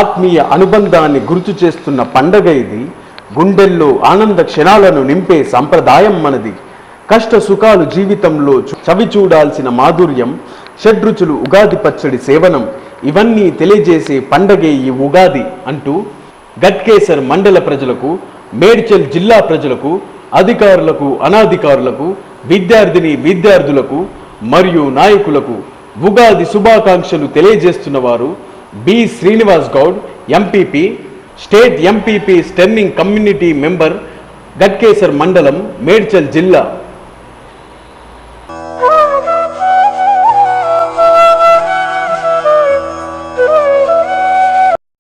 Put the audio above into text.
ఆత్మీయ అనుబంధాన్ని గుర్తు చేస్తున్న పండగ ఇది గుండెల్లో ఆనంద క్షణాలను నింపే సంప్రదాయం మనది కష్ట సుఖాలు జీవితంలో చు- చవి చూడాల్సిన మాధుర్యం షడ్రుచులు ఉగాది పచ్చడి సేవనం ఇవన్నీ తెలియజేసే పండగే ఈ ఉగాది అంటూ గట్కేసర్ మండల ప్రజలకు మేడ్చల్ జిల్లా ప్రజలకు అధికారులకు అనాధికారులకు విద్యార్థిని విద్యార్థులకు మరియు నాయకులకు ఉగాది శుభాకాంక్షలు తెలియజేస్తున్న వారు B Srinivas Goud MPP state MPP steering community member Ghatkesar మండలం మేడ్చల్ జిల్లా